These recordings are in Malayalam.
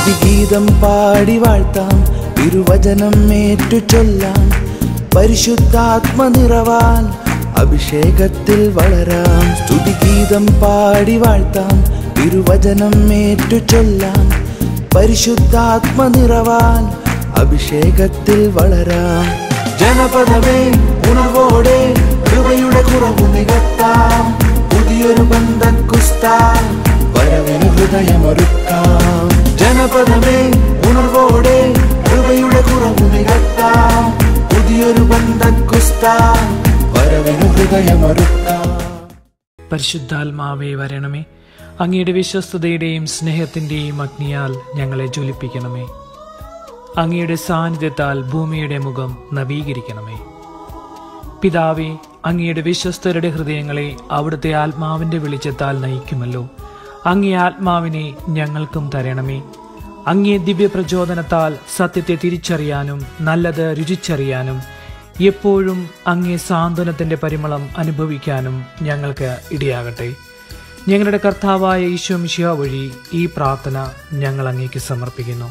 സ്തുതിഗീതം പാടി വാഴ്ത്താം തിരുവചനം ഏറ്റു ചൊല്ലാം പരിശുദ്ധാത്മ നിറവാൽ അഭിഷേകത്തിൽ വളരാം സ്തുതിഗീതം പാടി വാഴ്ത്താം തിരുവചനം ഏറ്റു ചൊല്ലാം പരിശുദ്ധാത്മ നിറവാൽ അഭിഷേകത്തിൽ വളരാം ജനപദമേ ഉണർവോടെ കൃപയുടെ കുറവ് നികത്താം പുതിയൊരു ബന്ധക്കുസ്താൻ വരവിന് ഹൃദയമൊരുക്കാം ജനപദമേ ഉണർവോടെ കൃപയുടെ കുറവ് നികത്താം പുതിയൊരു ബന്ധക്കുസ്താൻ വരവിന് ഹൃദയമൊരുക്കാം പരിശുദ്ധാത്മാവേ വരണമേ അങ്ങയുടെ വിശ്വസ്തതയുടെയും സ്നേഹത്തിൻ്റെയും അഗ്നിയാൽ ഞങ്ങളെ ജ്വലിപ്പിക്കണമേ അങ്ങയുടെ സാന്നിധ്യത്താൽ ഭൂമിയുടെ മുഖം നവീകരിക്കണമേ പിതാവേ അങ്ങയുടെ വിശ്വസ്തരുടെ ഹൃദയങ്ങളെ അവിടുത്തെ ആത്മാവിന്റെ വെളിച്ചത്താൽ നയിക്കുമല്ലോ അങ്ങേ ആത്മാവിനെ ഞങ്ങൾക്കും തരണമേ അങ്ങേ ദിവ്യപ്രചോദനത്താൽ സത്യത്തെ തിരിച്ചറിയാനും നല്ലത് രുചിച്ചറിയാനും എപ്പോഴും അങ്ങേ സാന്ത്വനത്തിന്റെ പരിമളം അനുഭവിക്കാനും ഞങ്ങൾക്ക് ഇടയാകട്ടെ ഞങ്ങളുടെ കർത്താവായ ഈശോ മിശിഹ വഴി ഈ പ്രാർത്ഥന ഞങ്ങൾ അങ്ങേക്ക് സമർപ്പിക്കുന്നു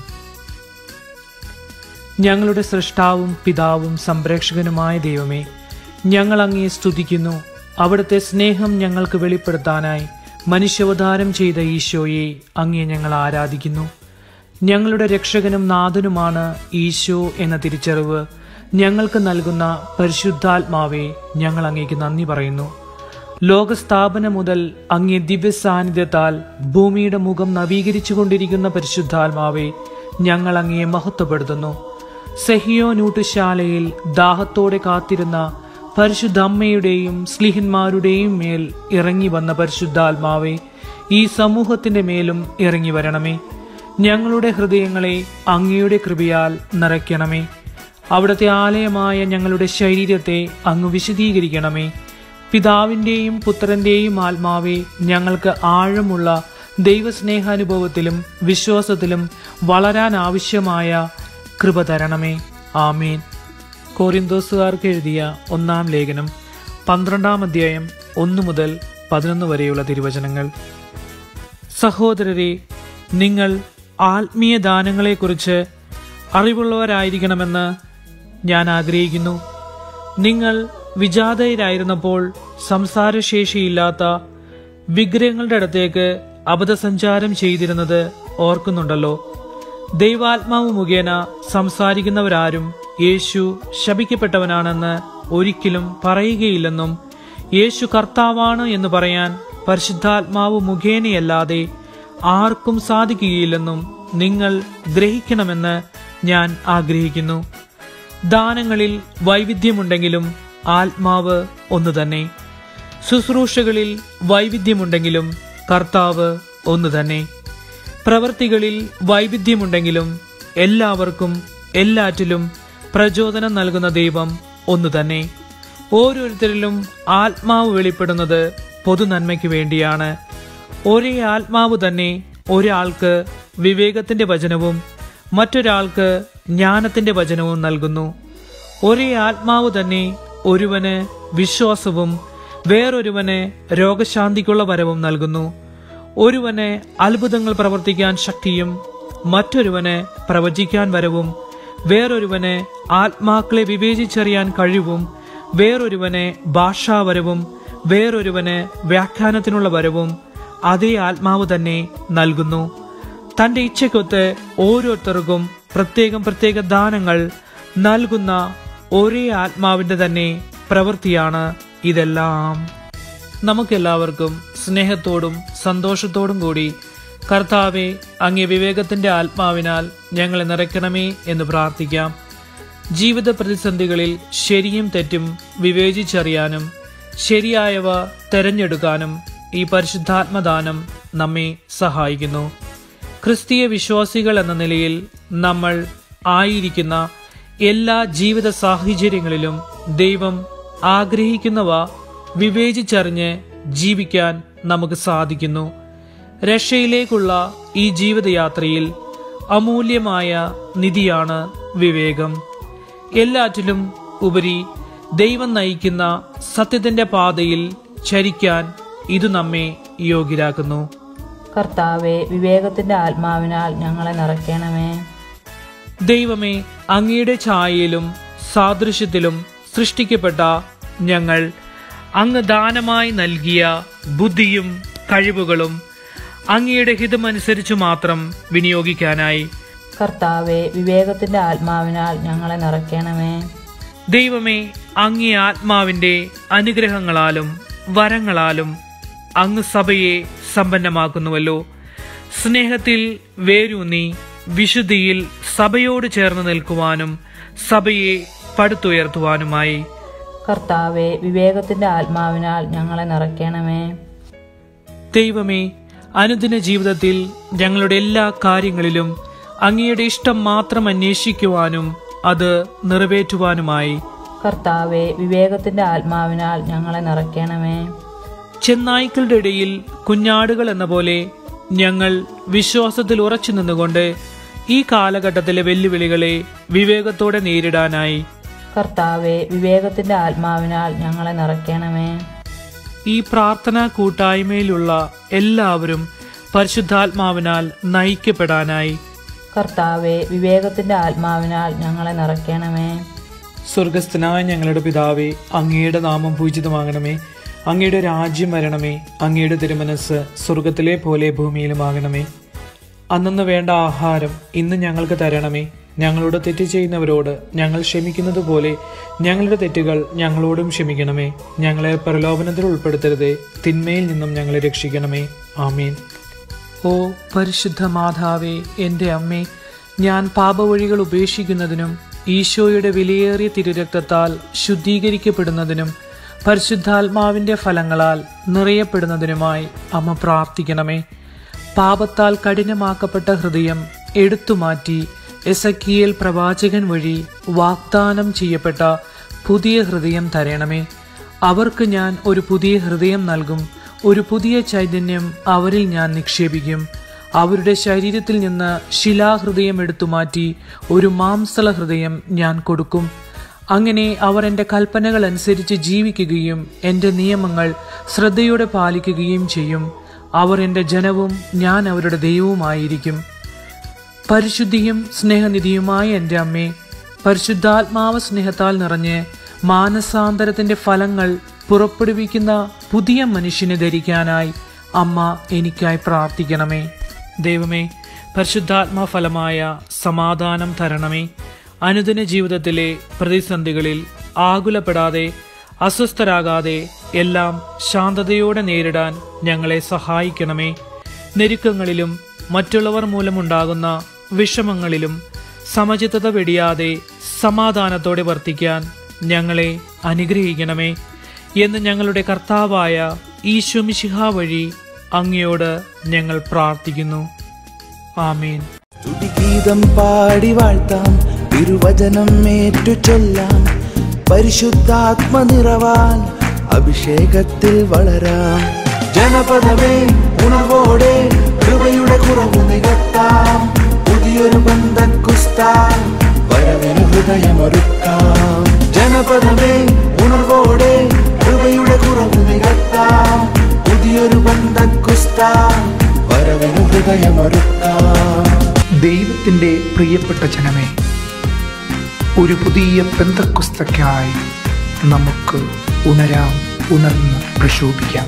ഞങ്ങളുടെ സൃഷ്ടാവും പിതാവും സംരക്ഷകനുമായ ദൈവമേ ഞങ്ങൾ അങ്ങേ സ്തുതിക്കുന്നു അവിടുത്തെ സ്നേഹം ഞങ്ങൾക്ക് വെളിപ്പെടുത്താനായി മനുഷ്യാവതാരം ചെയ്ത ഈശോയെ അങ്ങേ ഞങ്ങൾ ആരാധിക്കുന്നു ഞങ്ങളുടെ രക്ഷകനും നാഥനുമാണ് ഈശോ എന്ന തിരിച്ചറിവ് ഞങ്ങൾക്ക് നൽകുന്ന പരിശുദ്ധാത്മാവെ ഞങ്ങൾ അങ്ങേക്ക് നന്ദി പറയുന്നു ലോകസ്ഥാപനം മുതൽ അങ്ങേ ദിവ്യ സാന്നിധ്യത്താൽ ഭൂമിയുടെ മുഖം നവീകരിച്ചുകൊണ്ടിരിക്കുന്ന പരിശുദ്ധാത്മാവെ ഞങ്ങൾ അങ്ങയെ മഹത്വപ്പെടുത്തുന്നു സെഹിയോ നൂട്ടുശാലയിൽ ദാഹത്തോടെ കാത്തിരുന്ന പരിശുദ്ധ അമ്മയുടെയും സ്ലിഹന്മാരുടെയും മേൽ ഇറങ്ങി വന്ന പരിശുദ്ധാത്മാവെ ഈ സമൂഹത്തിന്റെ മേലും ഇറങ്ങി വരണമേ ഞങ്ങളുടെ ഹൃദയങ്ങളെ അങ്ങയുടെ കൃപയാൽ നിറയ്ക്കണമേ അവിടുത്തെ ആലയമായ ഞങ്ങളുടെ ശരീരത്തെ അങ്ങ് വിശദീകരിക്കണമേ പിതാവിൻ്റെയും പുത്രൻ്റെയും ആത്മാവെ ഞങ്ങൾക്ക് ആഴമുള്ള ദൈവസ്നേഹാനുഭവത്തിലും വിശ്വാസത്തിലും വളരാൻ ആവശ്യമായ കൃപ തരണമേ ആമീൻ കോരിന്തോസുകാർക്ക് എഴുതിയ ഒന്നാം ലേഖനം പന്ത്രണ്ടാം അധ്യായം ഒന്ന് മുതൽ പതിനൊന്ന് വരെയുള്ള തിരുവചനങ്ങൾ സഹോദരരെ നിങ്ങൾ ആത്മീയ ദാനങ്ങളെക്കുറിച്ച് അറിവുള്ളവരായിരിക്കണമെന്ന് ഞാൻ ആഗ്രഹിക്കുന്നു നിങ്ങൾ വിജാതയരായിരുന്നപ്പോൾ സംസാരശേഷിയില്ലാത്ത വിഗ്രഹങ്ങളുടെ അടുത്തേക്ക് അബദ്ധസഞ്ചാരം ചെയ്തിരുന്നത് ഓർക്കുന്നുണ്ടല്ലോ ദൈവാത്മാവ് മുഖേന സംസാരിക്കുന്നവരാരും യേശു ശപിക്കപ്പെട്ടവനാണെന്ന് ഒരിക്കലും പറയുകയില്ലെന്നും യേശു കർത്താവാണ് എന്ന് പറയാൻ പരിശുദ്ധാത്മാവ് മുഖേനയല്ലാതെ ആർക്കും സാധിക്കുകയില്ലെന്നും നിങ്ങൾ ഗ്രഹിക്കണമെന്ന് ഞാൻ ആഗ്രഹിക്കുന്നു ദാനങ്ങളിൽ വൈവിധ്യമുണ്ടെങ്കിലും ആത്മാവ് ഒന്നു തന്നെ ശുശ്രൂഷകളിൽ വൈവിധ്യമുണ്ടെങ്കിലും കർത്താവ് ഒന്നു തന്നെ പ്രവൃത്തികളിൽ വൈവിധ്യമുണ്ടെങ്കിലും എല്ലാവർക്കും എല്ലാറ്റിലും പ്രചോദനം നൽകുന്ന ദൈവം ഒന്നു തന്നെ ഓരോരുത്തരിലും ആത്മാവ് വെളിപ്പെടുന്നത് പൊതുനന്മയ്ക്ക് വേണ്ടിയാണ് ഒരേ ആത്മാവ് തന്നെ ഒരാൾക്ക് വിവേകത്തിന്റെ വചനവും മറ്റൊരാൾക്ക് ജ്ഞാനത്തിന്റെ വചനവും നൽകുന്നു ഒരേ ആത്മാവ് തന്നെ ഒരുവന് വിശ്വാസവും വേറൊരുവന് രോഗശാന്തിക്കുള്ള വരവും നൽകുന്നു ഒരുവന് അത്ഭുതങ്ങൾ പ്രവർത്തിക്കാൻ ശക്തിയും മറ്റൊരുവന് പ്രവചിക്കാൻ വരവും വേറൊരുവന് ആത്മാക്കളെ വിവേചിച്ചറിയാൻ കഴിവും വേറൊരുവന് ഭാഷാവരവും വേറൊരുവന് വ്യാഖ്യാനത്തിനുള്ള വരവും അതേ ആത്മാവ് തന്നെ നൽകുന്നു തന്റെ ഇച്ഛയ്ക്കൊത്ത് ഓരോരുത്തർക്കും പ്രത്യേകം പ്രത്യേക ദാനങ്ങൾ നൽകുന്ന ഒരേ ആത്മാവിന്റെ തന്നെ പ്രവൃത്തിയാണ് ഇതെല്ലാം നമുക്കെല്ലാവർക്കും സ്നേഹത്തോടും സന്തോഷത്തോടും കൂടി കർത്താവെ അങ്ങേ വിവേകത്തിന്റെ ആത്മാവിനാൽ ഞങ്ങളെ നിറയ്ക്കണമേ എന്ന് പ്രാർത്ഥിക്കാം ജീവിത പ്രതിസന്ധികളിൽ ശരിയും തെറ്റും വിവേചിച്ചറിയാനും ശരിയായവ തെരഞ്ഞെടുക്കാനും ഈ പരിശുദ്ധാത്മദാനം നമ്മെ സഹായിക്കുന്നു ക്രിസ്തീയ വിശ്വാസികൾ എന്ന നിലയിൽ നമ്മൾ ആയിരിക്കുന്ന എല്ലാ ജീവിത സാഹചര്യങ്ങളിലും ദൈവം ആഗ്രഹിക്കുന്നവ വിവേചിച്ചറിഞ്ഞ് ജീവിക്കാൻ നമുക്ക് സാധിക്കുന്നു രക്ഷയിലേക്കുള്ള ഈ ജീവിതയാത്രയിൽ അമൂല്യമായ നിധിയാണ് വിവേകം എല്ലാറ്റിലും ഉപരി ദൈവം നയിക്കുന്ന സത്യത്തിന്റെ പാതയിൽ ചരിക്കാൻ ഇത് നമ്മെ യോഗ്യരാക്കുന്നു കർത്താവെ വിവേകത്തിന്റെ ആത്മാവിനാൽ ഞങ്ങളെ നിറയ്ക്കണമേ ദൈവമേ അങ്ങയുടെ ഛായയിലും സാദൃശ്യത്തിലും സൃഷ്ടിക്കപ്പെട്ട ഞങ്ങൾ അങ്ങ് ദാനമായി നൽകിയ ബുദ്ധിയും കഴിവുകളും അങ്ങയുടെ ഹിതമനുസരിച്ച് മാത്രം വിനിയോഗിക്കാനായി കർത്താവെ വിവേകത്തിന്റെ ആത്മാവിനാൽ ഞങ്ങളെ നിറയ്ക്കണമേ ദൈവമേ അങ്ങേ ആത്മാവിന്റെ അനുഗ്രഹങ്ങളാലും വരങ്ങളാലും അങ്ങ് സഭയെ സമ്പന്നമാക്കുന്നുവല്ലോ സ്നേഹത്തിൽ വേരൂന്നി വിശുദ്ധിയിൽ സഭയോട് ചേർന്ന് നിൽക്കുവാനും സഭയെ പടുത്തുയർത്തുവാനുമായി കർത്താവെ വിവേകത്തിന്റെ ആത്മാവിനാൽ ഞങ്ങളെ നിറയ്ക്കണമേ ദൈവമേ അനുദിന ജീവിതത്തിൽ ഞങ്ങളുടെ എല്ലാ കാര്യങ്ങളിലും അങ്ങയുടെ ഇഷ്ടം മാത്രം അന്വേഷിക്കുവാനും അത് നിറവേറ്റുവാനുമായി കർത്താവെ വിവേകത്തിന്റെ ആത്മാവിനാൽ ഞങ്ങളെ നിറയ്ക്കണമേ ചെന്നായ്ക്കളുടെ ഇടയിൽ കുഞ്ഞാടുകൾ എന്ന പോലെ ഞങ്ങൾ വിശ്വാസത്തിൽ ഉറച്ചു നിന്നുകൊണ്ട് ഈ കാലഘട്ടത്തിലെ വെല്ലുവിളികളെ വിവേകത്തോടെ നേരിടാനായി കർത്താവെ വിവേകത്തിന്റെ ആത്മാവിനാൽ ഞങ്ങളെ നിറയ്ക്കണമേ ഈ പ്രാർത്ഥനാ കൂട്ടായ്മയിലുള്ള എല്ലാവരും പരിശുദ്ധാത്മാവിനാൽ നയിക്കപ്പെടാനായി കർത്താവെ വിവേകത്തിന്റെ ആത്മാവിനാൽ ഞങ്ങളെ നിറയ്ക്കണമേ സ്വർഗസ്ഥനായ ഞങ്ങളുടെ പിതാവേ അങ്ങയുടെ നാമം പൂജിതമാകണമേ അങ്ങയുടെ രാജ്യം വരണമേ അങ്ങയുടെ തിരുമനസ് സ്വർഗത്തിലെ പോലെ ഭൂമിയിലുമാകണമേ അന്നു വേണ്ട ആഹാരം ഇന്ന് ഞങ്ങൾക്ക് തരണമേ ഞങ്ങളോട് തെറ്റ് ചെയ്യുന്നവരോട് ഞങ്ങൾ ക്ഷമിക്കുന്നത് പോലെ ഞങ്ങളുടെ തെറ്റുകൾ ഞങ്ങളോടും ക്ഷമിക്കണമേ ഞങ്ങളെ പ്രലോഭനത്തിൽ ഉൾപ്പെടുത്തരുതേ തിന്മയിൽ നിന്നും ഞങ്ങളെ രക്ഷിക്കണമേ ആമീൻ ഓ പരിശുദ്ധ മാതാവേ എൻ്റെ അമ്മേ ഞാൻ പാപവഴികൾ ഉപേക്ഷിക്കുന്നതിനും ഈശോയുടെ വിലയേറിയ തിരുരക്തത്താൽ ശുദ്ധീകരിക്കപ്പെടുന്നതിനും പരിശുദ്ധാത്മാവിൻ്റെ ഫലങ്ങളാൽ നിറയപ്പെടുന്നതിനുമായി അമ്മ പ്രാർത്ഥിക്കണമേ പാപത്താൽ കഠിനമാക്കപ്പെട്ട ഹൃദയം എടുത്തുമാറ്റി എസക്കിയേൽ പ്രവാചകൻ വഴി വാഗ്ദാനം ചെയ്യപ്പെട്ട പുതിയ ഹൃദയം തരണമേ അവർക്ക് ഞാൻ ഒരു പുതിയ ഹൃദയം നൽകും ഒരു പുതിയ ചൈതന്യം അവരിൽ ഞാൻ നിക്ഷേപിക്കും അവരുടെ ശരീരത്തിൽ നിന്ന് ശിലാഹൃദയം എടുത്തുമാറ്റി ഒരു മാംസള ഹൃദയം ഞാൻ കൊടുക്കും അങ്ങനെ അവർ എൻ്റെ കൽപ്പനകൾ അനുസരിച്ച് ജീവിക്കുകയും എൻ്റെ നിയമങ്ങൾ ശ്രദ്ധയോടെ പാലിക്കുകയും ചെയ്യും അവർ എൻ്റെ ജനവും ഞാൻ അവരുടെ ദൈവവുമായിരിക്കും പരിശുദ്ധിയും സ്നേഹനിധിയുമായ എൻ്റെ അമ്മേ പരിശുദ്ധാത്മാവ സ്നേഹത്താൽ നിറഞ്ഞ് മാനസാന്തരത്തിന്റെ ഫലങ്ങൾ പുറപ്പെടുവിക്കുന്ന പുതിയ മനുഷ്യനെ ധരിക്കാനായി അമ്മ എനിക്കായി പ്രാർത്ഥിക്കണമേ ദൈവമേ പരിശുദ്ധാത്മാ ഫലമായ സമാധാനം തരണമേ അനുദിന ജീവിതത്തിലെ പ്രതിസന്ധികളിൽ ആകുലപ്പെടാതെ അസ്വസ്ഥരാകാതെ എല്ലാം ശാന്തതയോടെ നേരിടാൻ ഞങ്ങളെ സഹായിക്കണമേ ഞെരുക്കങ്ങളിലും മറ്റുള്ളവർ മൂലമുണ്ടാകുന്ന വിഷമങ്ങളിലും സമചിത്തത വെടിയാതെ സമാധാനത്തോടെ വർത്തിക്കാൻ ഞങ്ങളെ അനുഗ്രഹിക്കണമേ എന്ന് ഞങ്ങളുടെ കർത്താവായ ഈശ്വമിശിഹ വഴി അങ്ങയോട് ഞങ്ങൾ പ്രാർത്ഥിക്കുന്നു ആമീൻ സ്തുതിഗീതം പാടി വാഴ്ത്താം തിരുവചനം ഏറ്റു ചൊല്ലാം പരിശുദ്ധാത്മ നിറവാൽ അഭിഷേകത്തിൽ വളരാം ജനപദമേ ഉണർവോടെ കൃപയുടെ കുറവ് നികത്താം പുതിയൊരു ബന്ധക്കുസ്താൻ വരവിന് ഹൃദയമൊരുക്കാം ജനപദമേ ഉണർവോടെ കൃപയുടെ കുറവ് നികത്താം പുതിയൊരു ബന്ധക്കുസ്താൻ വരവിന് ഹൃദയമൊരുക്കാം ദൈവത്തിൻ്റെ പ്രിയപ്പെട്ട ജനമേ ഒരു പുതിയ പെന്തക്കുസ്തക്കായി നമുക്ക് ഉണരാം ഉണർന്ന് പ്രക്ഷോഭിക്കാം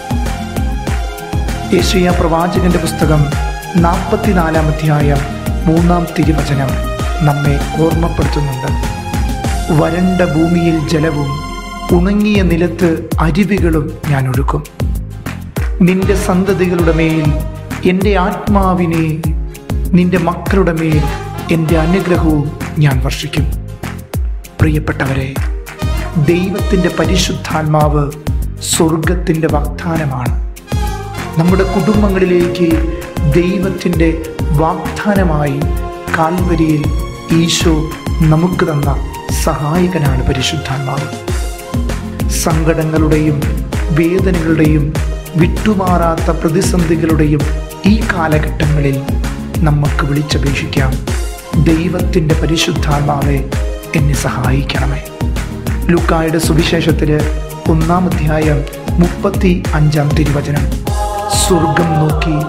യേശയ്യ പ്രവാചകന്റെ പുസ്തകം നാൽപ്പത്തിനാലാം അധ്യായം മൂന്നാം തിരുവചനം നമ്മെ ഓർമ്മപ്പെടുത്തുന്നുണ്ട് വരണ്ട ഭൂമിയിൽ ജലവും ഉണങ്ങിയ നിലത്ത് അരുവികളും ഞാൻ ഒഴുക്കും നിന്റെ സന്തതികളുടെ മേൽ എൻ്റെ ആത്മാവിനെ നിന്റെ മക്കളുടെ മേൽ എൻ്റെ അനുഗ്രഹവും ഞാൻ വർഷിക്കും പ്രിയപ്പെട്ടവരെ ദൈവത്തിൻ്റെ പരിശുദ്ധാത്മാവ് സ്വർഗത്തിൻ്റെ വാഗ്ദാനമാണ് നമ്മുടെ കുടുംബങ്ങളിലേക്ക് ദൈവത്തിൻ്റെ വാഗ്ദാനമായി കാൽവരിയിൽ ഈശോ നമുക്ക് തന്ന സഹായകനാണ് പരിശുദ്ധാത്മാവ് സങ്കടങ്ങളുടെയും വേദനകളുടെയും വിട്ടുമാറാത്ത പ്രതിസന്ധികളുടെയും ഈ കാലഘട്ടങ്ങളിൽ നമുക്ക് വിളിച്ചപേക്ഷിക്കാം ദൈവത്തിൻ്റെ പരിശുദ്ധാത്മാവെ എന്നെ സഹായിക്കണമേ ലുക്കായുടെ സുവിശേഷത്തില് ഒന്നാം അധ്യായം മുപ്പത്തി അഞ്ചാം തിരുവചനം സ്വർഗം നോക്കി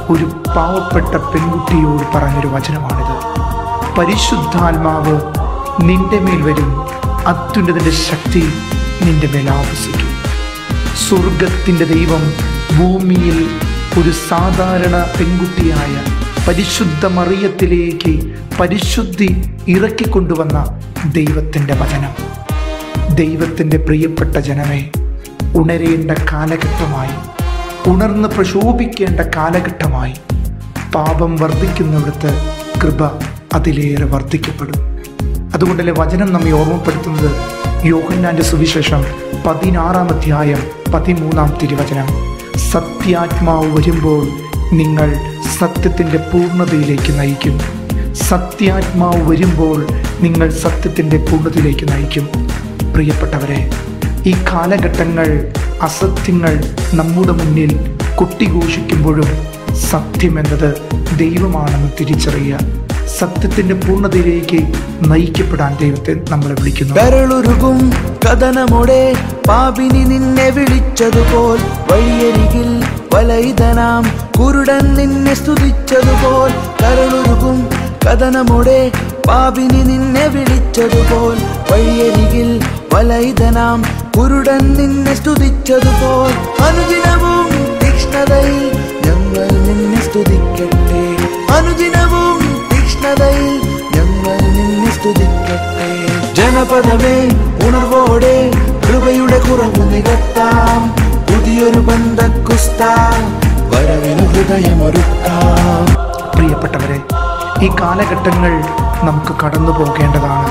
ഒരു പാവപ്പെട്ട പെൺകുട്ടിയോട് പറഞ്ഞൊരു വചനമാണിത് പരിശുദ്ധാത്മാവ് നിന്റെ മേൽ വരും അത്യുന്നതിൻ്റെ ശക്തി നിന്റെ മേൽ ആവസിക്കും സ്വർഗത്തിൻ്റെ ദൈവം ഭൂമിയിൽ ഒരു സാധാരണ പെൺകുട്ടിയായ പരിശുദ്ധ മറിയത്തിലേക്ക് പരിശുദ്ധി ഇറക്കിക്കൊണ്ടുവന്ന ദൈവത്തിൻ്റെ വചനം ദൈവത്തിൻ്റെ പ്രിയപ്പെട്ട ജനമേ ഉണരേണ്ട കാലഘട്ടമായി ഉണർന്ന് പ്രശോഭിക്കേണ്ട കാലഘട്ടമായി പാപം വർദ്ധിക്കുന്നിടത്ത് കൃപ അതിലേറെ വർദ്ധിക്കപ്പെടും അതുകൊണ്ടല്ലേ വചനം നമ്മെ ഓർമ്മപ്പെടുത്തുന്നത് യോഹന്നാന്റെ സുവിശേഷം പതിനാറാം അധ്യായം പതിമൂന്നാം തിരുവചനം സത്യാത്മാവ് വരുമ്പോൾ നിങ്ങൾ സത്യത്തിൻ്റെ പൂർണ്ണതയിലേക്ക് നയിക്കും സത്യാത്മാവ് വരുമ്പോൾ നിങ്ങൾ സത്യത്തിൻ്റെ പൂർണ്ണതയിലേക്ക് നയിക്കും പ്രിയപ്പെട്ടവരെ ഈ കാലഘട്ടങ്ങൾ അസത്യങ്ങൾ നമ്മുടെ മുന്നിൽ കൊട്ടിഘോഷിക്കുമ്പോഴും സത്യമെന്നത് ദൈവമാണെന്ന് തിരിച്ചറിയുക സത്യത്തിന്റെ പൂർണ്ണതയിലേക്ക് നയിക്കപ്പെടാൻ ദൈവത്തെ നമ്മളെ വിളിക്കുന്നു കരളുരുകും കഥനമോടെ പാപിനി നിന്നെ വിളിച്ചതുപോൽ വഴിയരികിൽ വലയിതനാം കുരുടൻ നിന്നെ സ്തുതിച്ചതുപോൽ കരളുരുകും കഥനമോടെ പാപിനി നിന്നെ വിളിച്ചതുപോൽ വഴിയരികിൽ വലയിതനാം കുരുടൻ നിന്നെ സ്തുതിച്ചതുപോൽ അനുദിനവും തീക്ഷ്ണതയിൽ ഞങ്ങൾ നിന്നെ സ്തുതിക്കട്ടെ അനുദിനവും തീക്ഷ്ണതയിൽ ഞങ്ങൾ നിന്നെ സ്തുതിക്കട്ടെ ജനപദമേ ഉണർവോടെ കൃപയുടെ കുറവ് നികത്താം പുതിയൊരു ബന്ധക്കുസ്ത വരവിന് ഹൃദയമൊരുക്കാം പ്രിയപ്പെട്ടവരെ ഈ കാലഘട്ടങ്ങൾ നമുക്ക് കടന്നു പോകേണ്ടതാണ്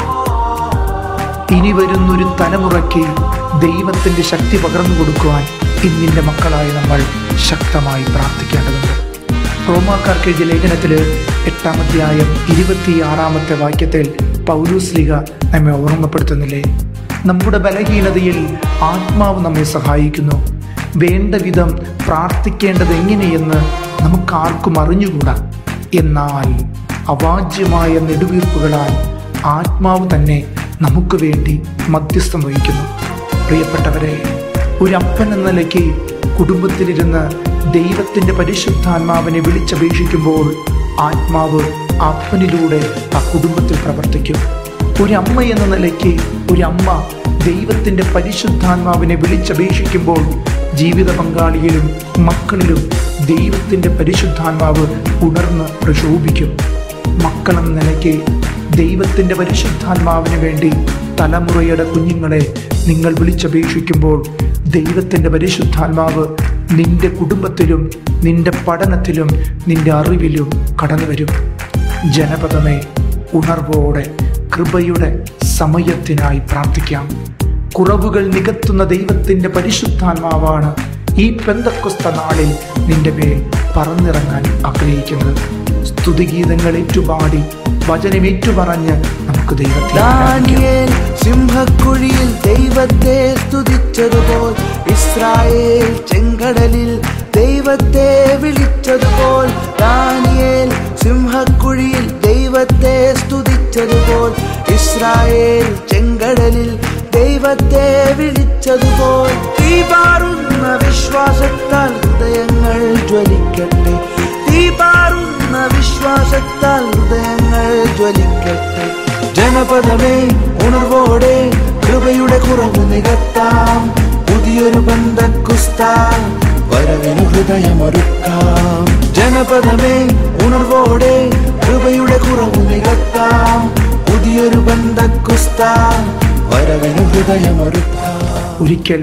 ഇനി വരുന്നൊരു തലമുറയ്ക്ക് ദൈവത്തിൻ്റെ ശക്തി പകർന്നു കൊടുക്കുവാൻ ഇന്നിൻ്റെ മക്കളായി നമ്മൾ ശക്തമായി പ്രാർത്ഥിക്കേണ്ടതുണ്ട് റോമാക്കാർക്ക് എഴുതിയ ലേഖനത്തിൽ എട്ടാം അധ്യായം ഇരുപത്തിയാറാമത്തെ വാക്യത്തിൽ പൗലൂസ് ലീഗ നമ്മെ ഓർമ്മപ്പെടുത്തുന്നില്ലേ നമ്മുടെ ബലഹീനതയിൽ ആത്മാവ് നമ്മെ സഹായിക്കുന്നു വേണ്ട വിധം പ്രാർത്ഥിക്കേണ്ടത് എങ്ങനെയെന്ന് നമുക്കാർക്കും അറിഞ്ഞുകൂടാ എന്നാൽ അവാജ്യമായ നെടുവീർപ്പുകളാൽ ആത്മാവ് തന്നെ നമുക്ക് വേണ്ടി മധ്യസ്ഥം വഹിക്കുന്നു പ്രിയപ്പെട്ടവരെ ഒരു അപ്പൻ എന്ന നിലയ്ക്ക് കുടുംബത്തിലിരുന്ന് ദൈവത്തിൻ്റെ പരിശുദ്ധാത്മാവിനെ വിളിച്ചപേക്ഷിക്കുമ്പോൾ ആത്മാവ് ആ അപ്പനിലൂടെ ആ കുടുംബത്തിൽ പ്രവർത്തിക്കും ഒരു അമ്മ എന്ന നിലയ്ക്ക് ഒരു അമ്മ ദൈവത്തിൻ്റെ പരിശുദ്ധാത്മാവിനെ വിളിച്ചപേക്ഷിക്കുമ്പോൾ ജീവിത പങ്കാളിയിലും മക്കളിലും ദൈവത്തിൻ്റെ പരിശുദ്ധാത്മാവ് ഉണർന്ന് പ്രശോഭിക്കും മക്കളെന്ന നിലയ്ക്ക് ദൈവത്തിൻ്റെ പരിശുദ്ധാത്മാവിന് വേണ്ടി തലമുറയുടെ കുഞ്ഞുങ്ങളെ നിങ്ങൾ വിളിച്ചപേക്ഷിക്കുമ്പോൾ ദൈവത്തിൻ്റെ പരിശുദ്ധാത്മാവ് നിന്റെ കുടുംബത്തിലും നിന്റെ പഠനത്തിലും നിന്റെ അറിവിലും കടന്നു വരും ജനപദമേ ഉണർവോടെ കൃപയുടെ സമയത്തിനായി പ്രാർത്ഥിക്കാം കുറവുകൾ നികത്തുന്ന ദൈവത്തിൻ്റെ പരിശുദ്ധാത്മാവാണ് ഈ പെന്തക്കൊസ്ത നാളിൽ നിന്റെ മേൽ പറന്നിറങ്ങാൻ ആഗ്രഹിക്കുന്നത് സ്തുതിഗീതങ്ങൾ ഏറ്റുപാടി വചനം ഏറ്റുപറഞ്ഞ് നമുക്ക് ദൈവത്തെ ആരാധിക്കാം. ദാനിയേൽ സിംഹക്കുഴിയിൽ ദൈവത്തെ സ്തുതിച്ചതുപോൽ ഇസ്രായേൽ ചെങ്കടലിൽ ദൈവത്തെ വിളിച്ചതുപോൽ ദാനിയേൽ സിംഹക്കുഴിയിൽ ദൈവത്തെ സ്തുതിച്ചതുപോൽ ഇസ്രായേൽ ചെങ്കടലിൽ ദൈവത്തെ വിളിച്ചതുപോൽ തീപാറുന്ന വിശ്വാസത്താൽ ഹൃദയങ്ങൾ ജ്വലിക്കട്ടെ തീപാറുന്ന വിശ്വാസത്താൽ ഹൃദയങ്ങൾ ജ്വലിക്കട്ടെ ജനപദമേ ഉണർവോടെ കൃപയുടെ കുറവ് നികത്താം പുതിയൊരു ബന്ധക്കുസ്ത വരവിന് ഹൃദയമൊരുക്കാം ജനപദമേ ഉണർവോടെ കൃപയുടെ കുറവ് നികത്താം പുതിയൊരു ബന്ധക്കുസ്ത വരവിന് ഹൃദയമൊരുക്കാം ഒരിക്കൽ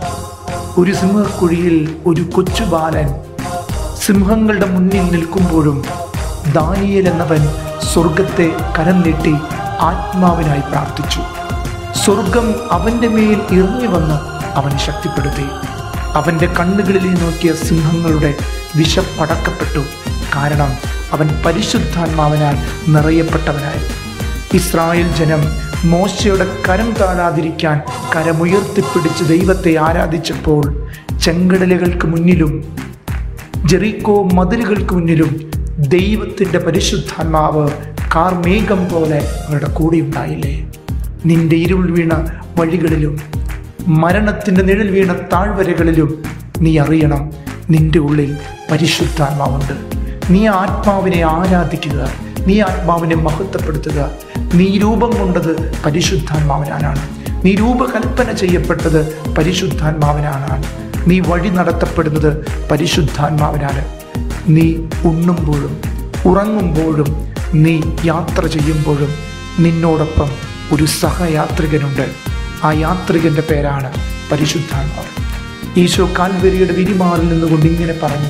ഒരു സിംഹക്കുഴിയിൽ ഒരു കൊച്ചു ബാലൻ സിംഹങ്ങളുടെ മുന്നിൽ നിൽക്കുമ്പോഴും ദാനിയേൽ എന്നവൻ സ്വർഗത്തെ കരം നീട്ടി ആത്മാവിനായി പ്രാർത്ഥിച്ചു സ്വർഗം അവൻ്റെ മേൽ ഇറങ്ങി വന്ന് അവൻ ശക്തിപ്പെടുത്തി അവൻ്റെ കണ്ണുകളിൽ നോക്കിയ സിംഹങ്ങളുടെ വിശപ്പടക്കപ്പെട്ടു കാരണം അവൻ പരിശുദ്ധാത്മാവിനാൽ നിറയപ്പെട്ടവനായി ഇസ്രായേൽ ജനം മോശയുടെ കരം താഴാതിരിക്കാൻ കരമുയർത്തിപ്പിടിച്ച് ദൈവത്തെ ആരാധിച്ചപ്പോൾ ചെങ്കടലുകൾക്ക് മുന്നിലും ജെറീക്കോ മതിലുകൾക്ക് മുന്നിലും ദൈവത്തിൻ്റെ പരിശുദ്ധാത്മാവ് കാർമേഘം പോലെ അവരുടെ കൂടെ ഉണ്ടായില്ലേ നിന്റെ ഇരുൾ വീണ വഴികളിലും മരണത്തിൻ്റെ നിഴൽ വീണ താഴ്വരകളിലും നീ അറിയണം നിന്റെ ഉള്ളിൽ പരിശുദ്ധാത്മാവുണ്ട് നീ ആത്മാവിനെ ആരാധിക്കുക നീ ആത്മാവിനെ മഹത്വപ്പെടുത്തുക നീ രൂപം കൊണ്ടത് പരിശുദ്ധാത്മാവിനാണ് നീ രൂപകൽപ്പന ചെയ്യപ്പെട്ടത് പരിശുദ്ധാത്മാവിനാണ് നീ വഴി നടത്തപ്പെടുന്നത് പരിശുദ്ധാത്മാവിനാണ് നീ ഉണ്ണുമ്പോഴും ഉറങ്ങുമ്പോഴും നീ യാത്ര ചെയ്യുമ്പോഴും നിന്നോടൊപ്പം ഒരു സഹയാത്രികനുണ്ട് ആ യാത്രികന്റെ പേരാണ് പരിശുദ്ധാത്മാവ് ഈശോ കാൽവരിയുടെ വിരിമാറിൽ നിന്നുകൊണ്ട് ഇങ്ങനെ പറഞ്ഞു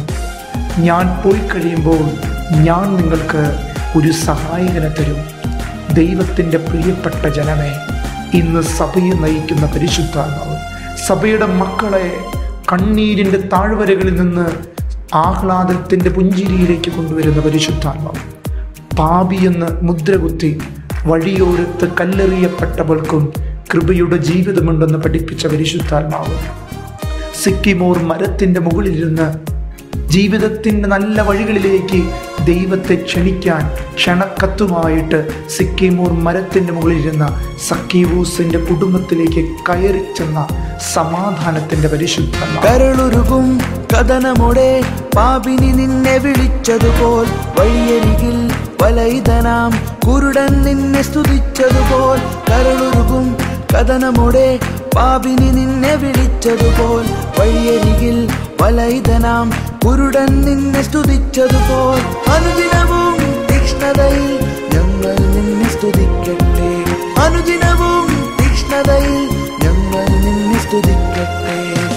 ഞാൻ പോയി കഴിയുമ്പോൾ ഞാൻ നിങ്ങൾക്ക് ഒരു സഹായകനെ തരും ദൈവത്തിൻ്റെ പ്രിയപ്പെട്ട ജനമേ ഇന്ന് സഭയെ നയിക്കുന്ന പരിശുദ്ധാത്മാവ് സഭയുടെ മക്കളെ കണ്ണീരിൻ്റെ താഴ്വരകളിൽ നിന്ന് ആഹ്ലാദത്തിൻ്റെ പുഞ്ചിരിയിലേക്ക് കൊണ്ടുവരുന്ന പരിശുദ്ധാത്മാവ് പാപിയെന്ന് മുദ്രകുത്തി വഴിയോരത്ത് കല്ലെറിയപ്പെട്ടവൾക്കും കൃപയുടെ ജീവിതമുണ്ടെന്ന് പഠിപ്പിച്ച പരിശുദ്ധാത്മാവ് സിക്കിമോർ മരത്തിൻ്റെ മുകളിലിരുന്ന് ജീവിതത്തിൻ്റെ നല്ല വഴികളിലേക്ക് ദൈവത്തെ ക്ഷണിക്കാൻ ക്ഷണക്കത്തുമായിട്ട് സിക്കിമോർ മരത്തിൻ്റെ മുകളിലിരുന്ന സക്കീവൂസിൻ്റെ കുടുംബത്തിലേക്ക് കയറി ചെന്ന സമാധാനത്തിൻ്റെ പരിശുദ്ധാത്മാവ് കരളുരുകും കഥനമോടെ പാപിനി നിന്നെ വിളിച്ചതുപോൽ വഴിയരികിൽ വലയിതനാം കുരുടൻ നിന്നെ സ്തുതിച്ചതുപോൽ കരളുരുകും കഥനമോടെ പാപിനി നിന്നെ വിളിച്ചതുപോൽ വഴിയരികിൽ വലയിതനാം കുരുടൻ നിന്നെ സ്തുതിച്ചതുപോൽ അനുദിനവും തീക്ഷ്ണതയിൽ ഞങ്ങൾ നിന്നെ സ്തുതിക്കട്ടെ അനുദിനവും തീക്ഷ്ണതയിൽ ഞങ്ങൾ നിന്നെ സ്തുതിക്കട്ടെ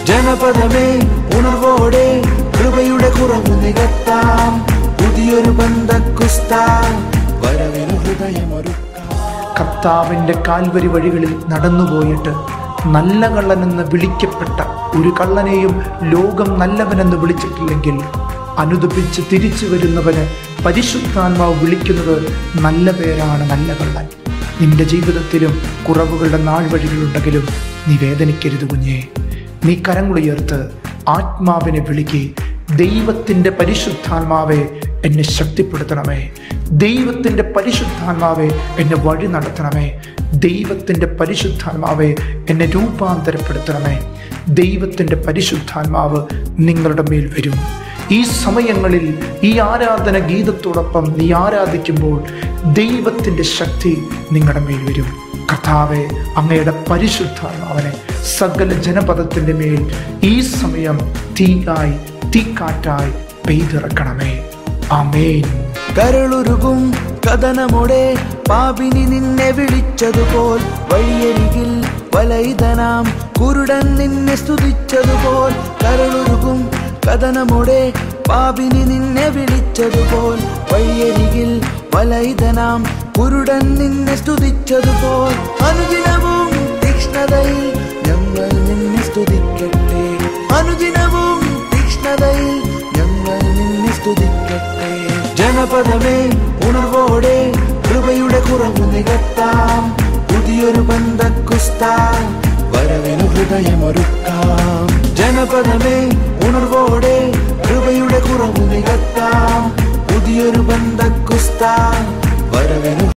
ജനപദമേ ഉണർവോടെ കൃപയുടെ കുറവ് നികത്താം പുതിയൊരു ബന്ധക്കുസ്താൻ വരവിന് ഹൃദയമൊരുക്കാം കർത്താവിൻ്റെ കാൽവരി വഴികളിൽ നടന്നുപോയിട്ട് നല്ല കള്ളനെന്ന് വിളിക്കപ്പെട്ട ഒരു കള്ളനെയും ലോകം നല്ലവനെന്ന് വിളിച്ചിട്ടില്ലെങ്കിൽ അനുദപിച്ച് തിരിച്ചു വരുന്നവന് പരിശുദ്ധാത്മാവ് വിളിക്കുന്നത് നല്ല പേരാണ് നല്ല കള്ളൻ നിന്റെ ജീവിതത്തിലും കുറവുകളുടെ നാൾ വഴികളുണ്ടെങ്കിലും നീ വേദനിക്കരുത് കുഞ്ഞേ നീ കരങ്ങളുയർത്ത് ആത്മാവിനെ വിളിക്ക് ദൈവത്തിൻ്റെ പരിശുദ്ധാത്മാവെ എന്നെ ശക്തിപ്പെടുത്തണമേ ദൈവത്തിൻ്റെ പരിശുദ്ധാത്മാവെ എന്നെ വഴി നടത്തണമേ ദൈവത്തിൻ്റെ പരിശുദ്ധാത്മാവെ എന്നെ രൂപാന്തരപ്പെടുത്തണമേ ദൈവത്തിൻ്റെ പരിശുദ്ധാത്മാവ് നിങ്ങളുടെ മേൽ വരും ഈ സമയങ്ങളിൽ ഈ ആരാധന ഗീതത്തോടൊപ്പം നീ ആരാധിക്കുമ്പോൾ ദൈവത്തിൻ്റെ ശക്തി നിങ്ങളുടെ മേൽ വരും കർത്താവെ അങ്ങയുടെ പരിശുദ്ധാത്മാവനെ സകല ജനപദത്തിൻ്റെ മേൽ ഈ സമയം തീയായി തീക്കാറ്റായി പെയ്തിറക്കണമേ ആമേൻ കരളുരുകും കഥനമോടെ പാപിനി നിന്നെ വിളിച്ചതുപോൽ വഴിയരികിൽ വലയിതനാം കുരുടൻ നിന്നെ സ്തുതിച്ചതുപോൽ കരളുരുകും കഥനമോടെ പാപിനി നിന്നെ വിളിച്ചതുപോൽ വഴിയരികിൽ വലയിതനാം കുരുടൻ നിന്നെ സ്തുതിച്ചതുപോൽ അനുദിനവും തീക്ഷ്ണതയിൽ ഞങ്ങൾ നിന്നെ സ്തുതിക്കട്ടെ അനുദിനവും തീക്ഷ്ണതയിൽ ഞങ്ങൾ നിന്നെ സ്തുതിക്കട്ടെ ജനപദമേ ഉണർവോടെ കൃപയുടെ കുറവ് നികത്താം പുതിയൊരു ബന്ധക്കുസ്താൻ വരവിന് ഹൃദയമൊരുക്കാം ജനപദമേ ഉണർവോടെ കൃപയുടെ കുറവ് നികത്താം പുതിയൊരു ബന്ധക്കുസ്താൻ വരവിന്